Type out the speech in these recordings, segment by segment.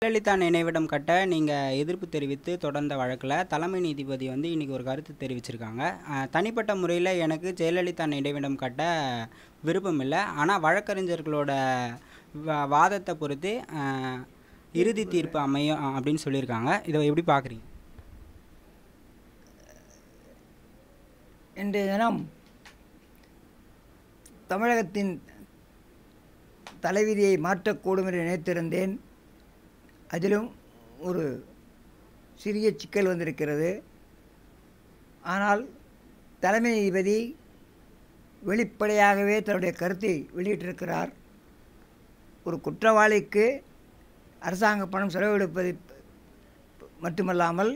ஜெயலலிதா நினைவிடம் கட்ட நீங்கள் எதிர்ப்பு தெரிவித்து தொடர்ந்த வழக்கில் தலைமை நீதிபதி வந்து இன்றைக்கி ஒரு கருத்து தெரிவிச்சிருக்காங்க அஹ், தனிப்பட்ட முறையில் எனக்கு ஜெயலலிதா நினைவிடம் கட்ட விருப்பம் இல்லை ஆனால் வழக்கறிஞர்களோட வா- வாதத்தை பொறுத்து அஹ், இறுதி தீர்ப்பு அமையும் அஹ், அப்படின்னு சொல்லியிருக்காங்க இதை எப்படி பார்க்குறீங்க இன்றைய தினம் தமிழகத்தின் தலைவிதியை மாற்றக்கூடும் என்று நினைத்திருந்தேன் அதிலும் ஒரு சிறிய சிக்கல் வந்திருக்கிறது ஆனால் தலைமை நீதிபதி வெளிப்படையாகவே தன்னுடைய கருத்தை வெளியிட்டிருக்கிறார் ஒரு குற்றவாளிக்கு அரசாங்க பணம் செலவழிப்பது மட்டுமல்லாமல்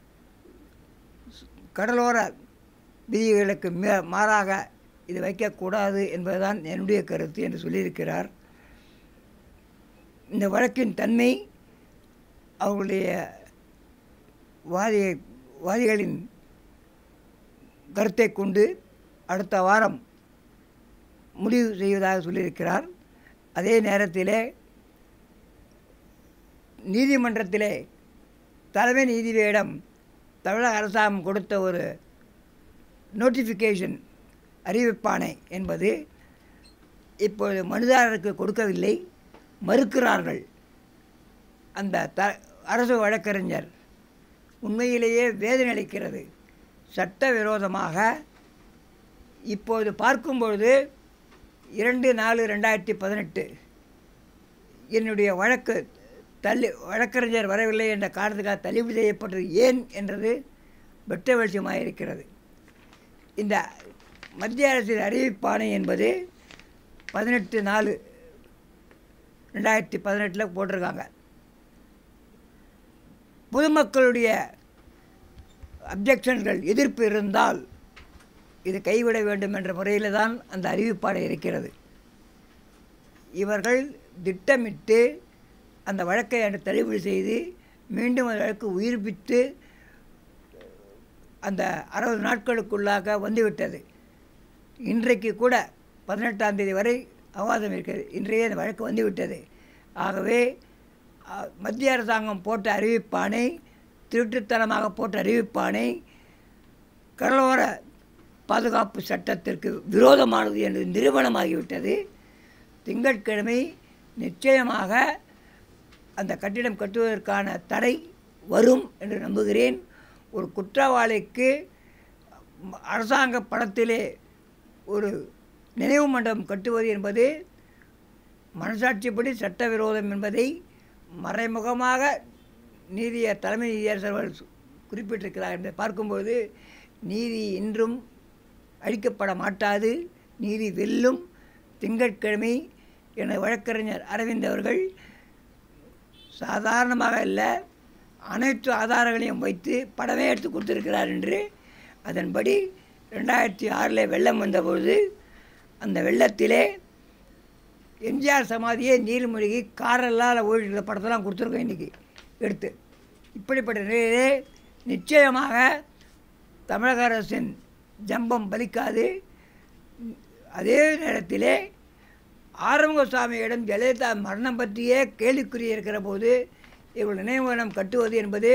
கடலோர விதிகளுக்கு மே மாறாக இது வைக்கக்கூடாது என்பதுதான் என்னுடைய கருத்து என்று சொல்லியிருக்கிறார் இந்த வழக்கின் தன்மை அவர்களுடைய வாதி வாதிகளின் கருத்தை கொண்டு அடுத்த வாரம் முடிவு செய்வதாக சொல்லியிருக்கிறார் அதே நேரத்திலே நீதிமன்றத்திலே தலைமை நீதிபதியிடம் தமிழக அரசாங்கம் கொடுத்த ஒரு நோட்டிஃபிகேஷன் அறிவிப்பாணை என்பது இப்பொழுது மனுதாரருக்கு கொடுக்கவில்லை மறுக்கிறார்கள் அந்த த அரசு வழக்கறிஞர் உண்மையிலேயே வேதனை அளிக்கிறது சட்டவிரோதமாக இப்போது பார்க்கும்பொழுது இரண்டு நாலு ரெண்டாயிரத்தி பதினெட்டு என்னுடைய வழக்கு தள்ளி வழக்கறிஞர் வரவில்லை என்ற காரணத்துக்காக தள்ளுபடி செய்யப்பட்டது ஏன் என்றது வெட்ட வெளிச்சமாக இருக்கிறது இந்த மத்திய அரசின் அறிவிப்பாணை என்பது பதினெட்டு நாலு ரெண்டாயிரத்தி பதினெட்டில் போட்டிருக்காங்க பொதுமக்களுடைய அப்ஜெக்ஷன்கள் எதிர்ப்பு இருந்தால் இது கைவிட வேண்டும் என்ற முறையில் தான் அந்த அறிவிப்பாணை இருக்கிறது இவர்கள் திட்டமிட்டு அந்த வழக்கை அன்று தள்ளுபடி செய்து மீண்டும் அந்த வழக்கு உயிர்ப்பித்து அந்த அறுபது நாட்களுக்குள்ளாக வந்துவிட்டது இன்றைக்கு கூட பதினெட்டாம் தேதி வரை அவகாசம் இருக்கிறது இன்றையே அந்த வழக்கு வந்துவிட்டது ஆகவே அ, மத்திய அரசாங்கம் போட்ட அறிவிப்பானை திருட்டுத்தனமாக போட்ட அறிவிப்பானை கடலோர பாதுகாப்பு சட்டத்திற்கு விரோதமானது என்று நிரூபணமாகிவிட்டது திங்கட்கிழமை நிச்சயமாக அந்த கட்டிடம் கட்டுவதற்கான தடை வரும் என்று நம்புகிறேன் ஒரு குற்றவாளிக்கு ம- அரசாங்க பணத்திலே ஒரு நினைவு மண்டபம் கட்டுவது என்பது மனசாட்சிப்படி சட்டவிரோதம் என்பதை மறைமுகமாக நீதிய தலைமை நீதியரசர் அவர்கள் சு- குறிப்பிட்டிருக்கிறார் என்று பார்க்கும்போது நீதி இன்றும் அழிக்கப்பட மாட்டாது நீதி வெல்லும் திங்கட்கிழமை எனது வழக்கறிஞர் அரவிந்த் அவர்கள் சாதாரணமாக இல்லை அனைத்து ஆதாரங்களையும் வைத்து படமே எடுத்து கொடுத்திருக்கிறார் என்று அதன்படி ரெண்டாயிரத்தி ஆறில் வெள்ளம் வந்தபொழுது அந்த வெள்ளத்திலே எம்ஜிஆர் சமாதியே நீர்மூழ்கி காரெல்லாம் ஓடிட்டு படத்தெல்லாம் கொடுத்துருக்கோம் இன்றைக்கி எடுத்து இப்படிப்பட்ட நிலையிலே நிச்சயமாக தமிழக அரசின் ஜம்பம் பலிக்காது அதே நேரத்திலே ஆறுமுகசாமியிடம் ஜெயலலிதா மரணம் பற்றியே கேள்விக்குறி இருக்கிற போது இவர்கள் நினைவனம் கட்டுவது என்பது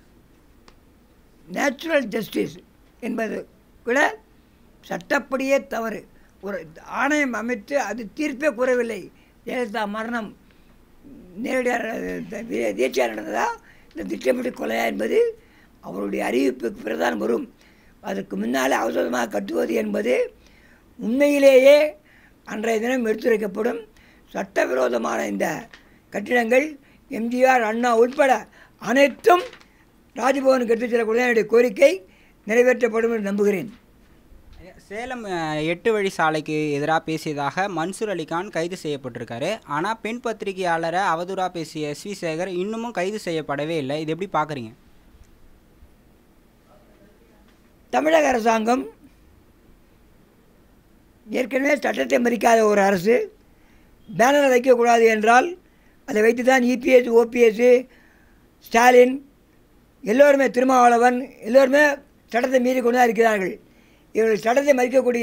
நேச்சுரல் ஜஸ்டிஸ் என்பது கூட சட்டப்படியே தவறு ஒரு ஆணையம் அமைத்து அது தீர்ப்பே கூறவில்லை ஜெயலலிதா மரணம் நேரடியாக தேர்ச்சியாக நடந்ததா இல்லை திட்டமிட்டு கொலையா என்பது அவருடைய அறிவிப்புக்கு பிரதான் வரும் அதற்கு முன்னாலே அவசரமாக கட்டுவது என்பது உண்மையிலேயே அன்றைய தினம் எடுத்துரைக்கப்படும் சட்டவிரோதமான இந்த கட்டிடங்கள் எம்ஜிஆர் அண்ணா உட்பட அனைத்தும் ராஜ்பவனுக்கு எடுத்துச் செல்லக்கூடிய என்னுடைய கோரிக்கை நிறைவேற்றப்படும் என்று நம்புகிறேன் சேலம் அஹ், எட்டு வழி சாலைக்கு எதிராக பேசியதாக மன்சூர் அலிகான் கைது செய்யப்பட்டிருக்காரு ஆனால் பெண் பத்திரிகையாளரை அவதூறாக பேசிய எஸ் வி சேகர் இன்னமும் கைது செய்யப்படவே இல்லை இது எப்படி பார்க்குறீங்க தமிழக அரசாங்கம் ஏற்கனவே சட்டத்தை மதிக்காத ஒரு அரசு பேனரை வைக்கக்கூடாது என்றால் அதை வைத்து தான் இபிஎஸ் ஓபிஎஸ் ஸ்டாலின் எல்லோருமே திருமாவளவன் எல்லோருமே சட்டத்தை மீறி கொண்டு தான் இருக்கிறார்கள் இவர்கள் சட்டத்தை மதிக்கக்கூடிய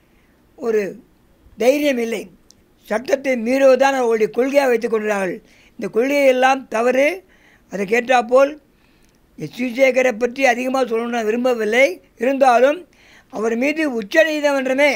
ஒரு தைரியம் இல்லை சட்டத்தை மீறுவதுதான் அவர்களுடைய கொள்கையாக வைத்துக் கொண்டார்கள் இந்த கொள்கையெல்லாம் தவறு அதை கேட்டாப்போல் எஸ் சேகரை பற்றி அதிகமாக சொல்லணும்னு நான் விரும்பவில்லை இருந்தாலும் அவர் மீது உச்சநீதிமன்றமே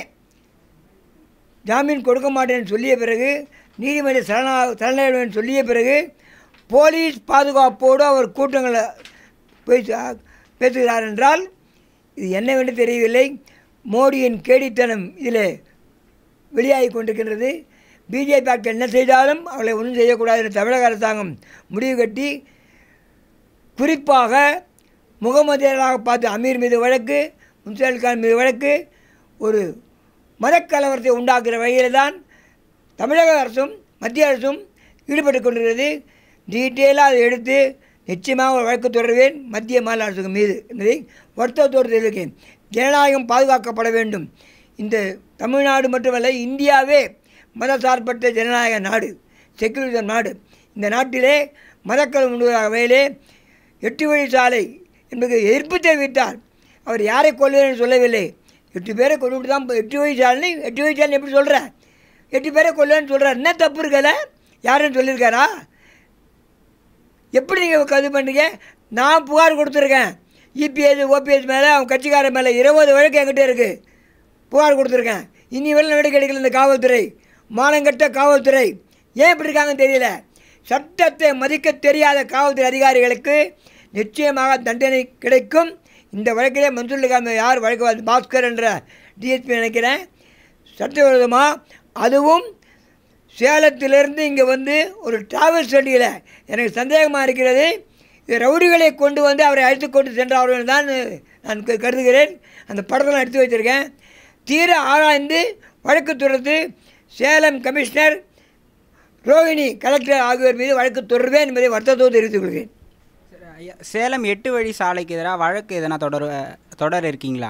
ஜாமீன் கொடுக்க மாட்டேன்னு சொல்லிய பிறகு நீதிமன்ற சரணா சரணடைவேன் சொல்லிய பிறகு போலீஸ் பாதுகாப்போடு அவர் கூட்டங்களை போய் சா- பேசுகிறார் என்றால் இது என்னவென்று தெரியவில்லை மோடியின் கேடித்தனம் இதில் வெளியாகி கொண்டிருக்கின்றது பிஜேபி ஆட்கள் என்ன செய்தாலும் அவளை ஒன்றும் செய்யக்கூடாது என்று தமிழக அரசாங்கம் முடிவு கட்டி குறிப்பாக முகமதியராக பார்த்து அமீர் மீது வழக்கு முன்சல் கான் மீது வழக்கு ஒரு மதக்கலவரத்தை உண்டாக்குற வகையில் தான் தமிழக அரசும் மத்திய அரசும் ஈடுபட்டு கொண்டிருக்கிறது டீட்டெயிலாக அதை எடுத்து நிச்சயமாக ஒரு வழக்கு தொடர்வேன் மத்திய மாநில அரசுக்கு மீது என்பதை வருத்தத்தோடு தெரிவிக்கிறேன் ஜனநாயகம் பாதுகாக்கப்பட வேண்டும் இந்த தமிழ்நாடு மட்டுமல்ல இந்தியாவே மதசார்பற்ற ஜனநாயக நாடு செக்குலரிசம் நாடு இந்த நாட்டிலே மதக்கலம் உண்டுவதாக வகையிலே எட்டு வழி சாலை என்பது எதிர்ப்பு தெரிவித்தார் அவர் யாரை கொல்லுவேன்னு சொல்லவில்லை எட்டு பேரை கொண்டுட்டு தான் எட்டு வழி சாலை எட்டு வழி சாலை எப்படி சொல்கிற எட்டு பேரை கொல்லுவேன்னு சொல்கிறார் என்ன தப்பு இருக்கல யாருன்னு சொல்லியிருக்காரா எப்படி நீங்கள் இது பண்ணுறீங்க நான் புகார் கொடுத்துருக்கேன் இபிஎஸ் ஓபிஎஸ் மேலே அவன் கட்சிக்காரன் மேலே இருபது வழக்கு என்கிட்ட இருக்குது புகார் கொடுத்துருக்கேன் இனி வரை நடவடிக்கை எடுக்கல இந்த காவல்துறை மானங்கட்ட காவல்துறை ஏன் இப்படி இருக்காங்கன்னு தெரியல சட்டத்தை மதிக்க தெரியாத காவல்துறை அதிகாரிகளுக்கு நிச்சயமாக தண்டனை கிடைக்கும் இந்த வழக்கிலே மன்சூர்லிகாம யார் வழக்கு வந்து பாஸ்கர் என்ற டிஎஸ்பி நினைக்கிறேன் சட்டவிரோதமாக அதுவும் சேலத்திலிருந்து இங்கே வந்து ஒரு டிராவல்ஸ் வண்டியில் எனக்கு சந்தேகமாக இருக்கிறது இது ரவுடிகளை கொண்டு வந்து அவரை அழைத்து கொண்டு சென்றார்கள் தான் நான் க- கருதுகிறேன் அந்த படத்தெல்லாம் எடுத்து வச்சிருக்கேன் தீர ஆராய்ந்து வழக்கு தொடர்ந்து சேலம் கமிஷனர் ரோஹிணி கலெக்டர் ஆகியோர் மீது வழக்கு தொடர்வேன் என்பதை வருத்தத்தோடு தெரிவித்துக் கொள்கிறேன் ஐயா, சேலம் எட்டு வழி சாலைக்கு எதிராக வழக்கு எதனா தொடர் தொடர் இருக்கீங்களா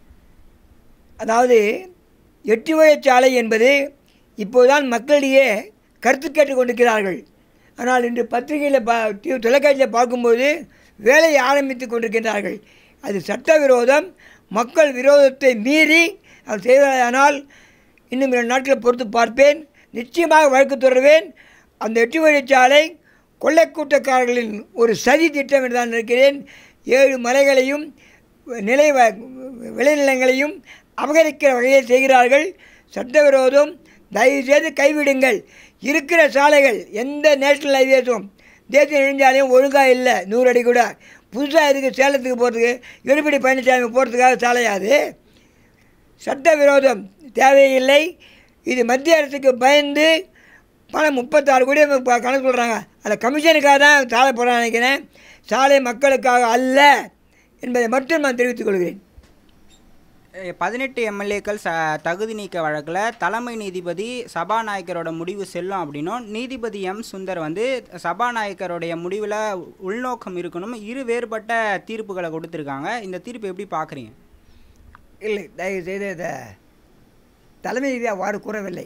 அதாவது எட்டு வழிச்சாலை என்பது இப்போதுதான் மக்களிடையே கருத்து கேட்டுக் கொண்டிருக்கிறார்கள் ஆனால் இன்று பத்திரிகையில் பா டி- தொலைக்காட்சியில் பார்க்கும்போது வேலையை ஆரம்பித்து கொண்டிருக்கின்றார்கள் அது சட்டவிரோதம் மக்கள் விரோதத்தை மீறி அவர் செய்வதானால் இன்னும் இரண்டு நாட்களை பொறுத்து பார்ப்பேன் நிச்சயமாக வழக்கு தொடர்வேன் அந்த எட்டு வழிச்சாலை கொள்ளைக்கூட்டக்காரர்களின் ஒரு சதி திட்டம் என்று நான் நினைக்கிறேன் ஏழு மலைகளையும் நிலை வ- விளைநிலங்களையும் அபகரிக்கிற வகையில் செய்கிறார்கள் சட்டவிரோதம் தயவுசெய்து கைவிடுங்கள் இருக்கிற சாலைகள் எந்த நேஷனல் ஹைவேஸும் தேசிய நெடுஞ்சாலையும் ஒழுங்காக இல்லை நூறு அடி கூட புதுசாக இருக்குது சேலத்துக்கு போகிறதுக்கு எடப்பாடி பழனிசாமி போகிறதுக்காக சாலையாது சட்டவிரோதம் தேவையில்லை இது மத்திய அரசுக்கு பயந்து பணம் முப்பத்தாறு கோடி ப- கணக்கு சொல்கிறாங்க அதில் கமிஷனுக்காக தான் சாலை போகிறான்னு நினைக்கிறேன் சாலை மக்களுக்காக அல்ல என்பதை மட்டும் நான் தெரிவித்துக் கொள்கிறேன் பதினெட்டு எம்எல்ஏக்கள் ச தகுதி நீக்க வழக்கில் தலைமை நீதிபதி சபாநாயகரோட முடிவு செல்லும் அப்படின்னும் நீதிபதி எம் சுந்தர் வந்து சபாநாயகருடைய முடிவில் உள்நோக்கம் இருக்கணும் இரு வேறுபட்ட தீர்ப்புகளை கொடுத்துருக்காங்க இந்த தீர்ப்பு எப்படி பார்க்குறீங்க இல்லை தயவு செய்து இதை தலைமை நீதி அவ்வாறு கூறவில்லை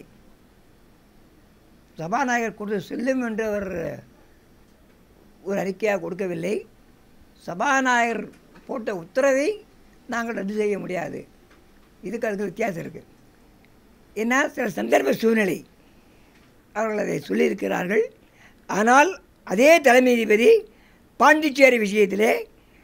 சபாநாயகர் கொடுத்து செல்லும் என்று அவர் ஒரு அறிக்கையாக கொடுக்கவில்லை சபாநாயகர் போட்ட உத்தரவை நாங்கள் ரத்து செய்ய முடியாது இதுக்கு அதுக்கு வித்தியாசம் இருக்குது ஏன்னா சில சந்தர்ப்ப சூழ்நிலை அவர்கள் அதை சொல்லியிருக்கிறார்கள் ஆனால் அதே தலைமை நீதிபதி பாண்டிச்சேரி விஷயத்திலே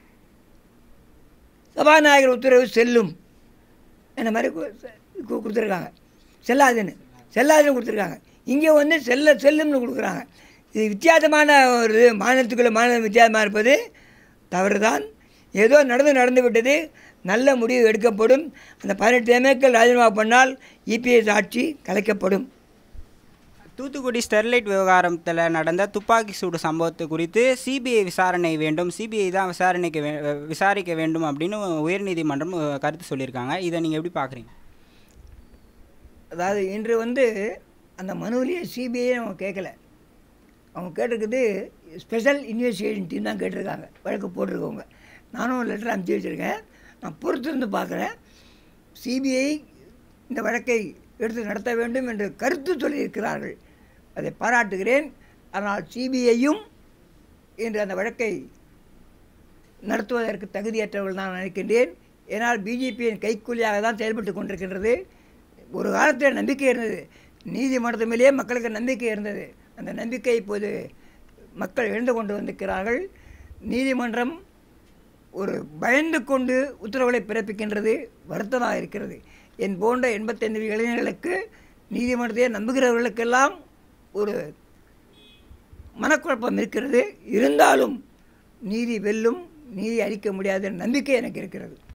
சபாநாயகர் உத்தரவு செல்லும் என்ன மாதிரி கு- கு- கொடுத்துருக்காங்க செல்லாதுன்னு செல்லாதுன்னு கொடுத்துருக்காங்க இங்கே வந்து செல்ல செல்லும்னு கொடுக்குறாங்க இது வித்தியாசமான ஒரு மாநிலத்துக்குள்ள மாநிலம் வித்தியாசமாக இருப்பது தவறு தான் ஏதோ நடந்து நடந்து விட்டது நல்ல முடிவு எடுக்கப்படும் அந்த பதினெட்டு எம்ஏக்கள் ராஜினாமா பண்ணால் இபிஎஸ் ஆட்சி கலைக்கப்படும் தூத்துக்குடி ஸ்டெர்லைட் விவகாரத்தில் நடந்த துப்பாக்கி சூடு சம்பவத்து குறித்து சிபிஐ விசாரணை வேண்டும் சிபிஐ தான் விசாரணைக்கு வே விசாரிக்க வேண்டும் அப்படின்னு உயர்நீதிமன்றம் அஹ், கருத்து சொல்லியிருக்காங்க இதை நீங்கள் எப்படி பார்க்குறீங்க அதாவது இன்று வந்து அந்த மனுவிலேயே சிபிஐ அவங்க கேட்கல அவங்க கேட்டிருக்குது ஸ்பெஷல் இன்வெஸ்டிகேஷன் டீம் தான் கேட்டிருக்காங்க வழக்கு போட்டிருக்கவங்க நானும் லெட்டர் அனுப்பிச்சி வச்சுருக்கேன் நான் பொறுத்திருந்து பார்க்குறேன் சிபிஐ இந்த வழக்கை எடுத்து நடத்த வேண்டும் என்று கருத்து சொல்லியிருக்கிறார்கள் அதை பாராட்டுகிறேன் ஆனால் சிபிஐயும் இன்று அந்த வழக்கை நடத்துவதற்கு தகுதியற்றவர்கள் நான் நினைக்கின்றேன் ஏன்னால் பிஜேபியின் கைக்கூலியாக தான் செயல்பட்டு கொண்டிருக்கின்றது ஒரு காலத்தில் நம்பிக்கை இருந்தது நீதிமன்றத்து மேலேயே மக்களுக்கு நம்பிக்கை இருந்தது அந்த நம்பிக்கை இப்போது மக்கள் எழுந்து கொண்டு வந்திருக்கிறார்கள் நீதிமன்றம் ஒரு பயந்து கொண்டு உத்தரவுகளை பிறப்பிக்கின்றது வருத்தமாக இருக்கிறது என் போன்ற எண்பத்தைந்து இளைஞர்களுக்கு நீதிமன்றத்தை நம்புகிறவர்களுக்கெல்லாம் ஒரு மனக்குழப்பம் இருக்கிறது இருந்தாலும் நீதி வெல்லும் நீதி அளிக்க முடியாத நம்பிக்கை எனக்கு இருக்கிறது